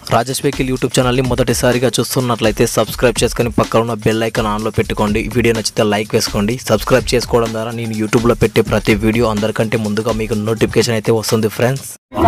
Rajesh vehicle YouTube ఛానల్ని మొదటిసారిగా చూస్తున్నట్లయితే సబ్స్క్రైబ్ చేసుకొని పక్కన ఉన్న బెల్ ఐకాన్ ఆన్లో పెట్టుకోండి ఈ వీడియో నచ్చితే లైక్ వేసుకోండి సబ్స్క్రైబ్ చేసుకోవడం ద్వారా నేను యూట్యూబ్లో పెట్టే ప్రతి వీడియో అందరికంటే ముందుగా మీకు నోటిఫికేషన్ అయితే వస్తుంది ఫ్రెండ్స్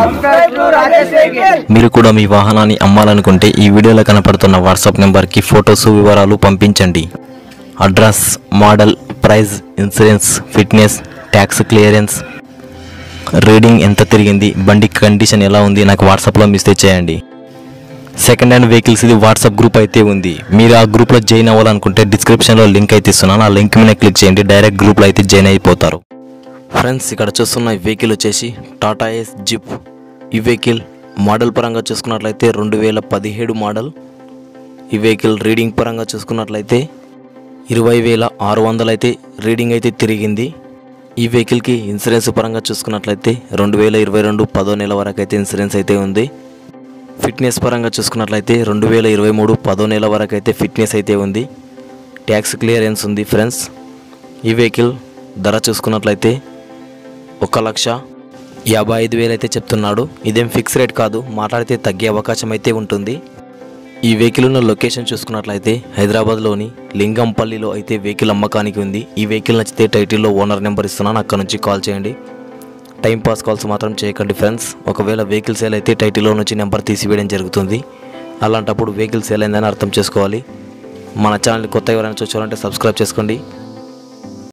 మీరు కూడా మీ వాహనాన్ని అమ్మాలనుకుంటే ఈ వీడియోలో కనపడుతున్న వాట్సాప్ నెంబర్కి ఫొటోస్ వివరాలు పంపించండి address model price insurance fitness tax clearance reading ఎంత తిరిగింది బండి కండిషన్ ఎలా ఉంది నాకు వాట్సాప్లో మెసేజ్ చేయండి సెకండ్ హ్యాండ్ వెహికల్స్ ఇది వాట్సాప్ గ్రూప్ అయితే ఉంది మీరు ఆ గ్రూప్లో జాయిన్ అవ్వాలనుకుంటే డిస్క్రిప్షన్లో లింక్ అయితే ఇస్తున్నాను ఆ లింక్ మీద క్లిక్ చేయండి డైరెక్ట్ గ్రూప్లో అయితే జాయిన్ అయిపోతారు ఫ్రెండ్స్ ఇక్కడ చూస్తున్న ఈ వెహికల్ వచ్చేసి టాటా ఎస్ జిప్ ఈ వెహికల్ మోడల్ పరంగా చూసుకున్నట్లయితే రెండు వేల పదిహేడు మోడల్ ఈ వెహికల్ రీడింగ్ పరంగా చూసుకున్నట్లయితే ఇరవై వేల ఆరు వందలు అయితే రీడింగ్ అయితే తిరిగింది ఈ వెహికల్కి ఇన్సూరెన్స్ పరంగా చూసుకున్నట్లయితే రెండు వేల ఇరవై రెండు పదో నెల వరకు అయితే ఇన్సూరెన్స్ అయితే ఉంది ఫిట్నెస్ పరంగా చూసుకున్నట్లయితే రెండు వేల ఇరవై మూడు పదో నెల వరకు అయితే ఫిట్నెస్ అయితే ఉంది ట్యాక్స్ క్లియరెన్స్ ఉంది ఫ్రెండ్స్ ఈ వెహికల్ ధర చూసుకున్నట్లయితే ఒక లక్ష యాభై ఐదు వేలు అయితే చెప్తున్నాడు ఇదేం ఫిక్స్ రేట్ కాదు మాట్లాడితే తగ్గే అవకాశం అయితే ఉంటుంది ఈ వెహికల్ ఉన్న లొకేషన్ చూసుకున్నట్లయితే హైదరాబాద్లోని లింగంపల్లిలో అయితే వెహికల్ అమ్మకానికి ఉంది ఈ వెహికల్ నచ్చితే టైటిల్లో ఓనర్ నెంబర్ ఇస్తున్నాను అక్కడ నుంచి కాల్ చేయండి టైం పాస్ కాల్స్ మాత్రం చేయకండి ఫ్రెండ్స్ ఒకవేళ వెహికల్ సేల్ అయితే టైటిల్లో నుంచి నెంబర్ తీసివేయడం జరుగుతుంది అలాంటప్పుడు వెహికల్ సేల్ అయిందని అర్థం చేసుకోవాలి మన ఛానల్ కొత్త ఎవరైనా చూసారంటే సబ్స్క్రైబ్ చేసుకోండి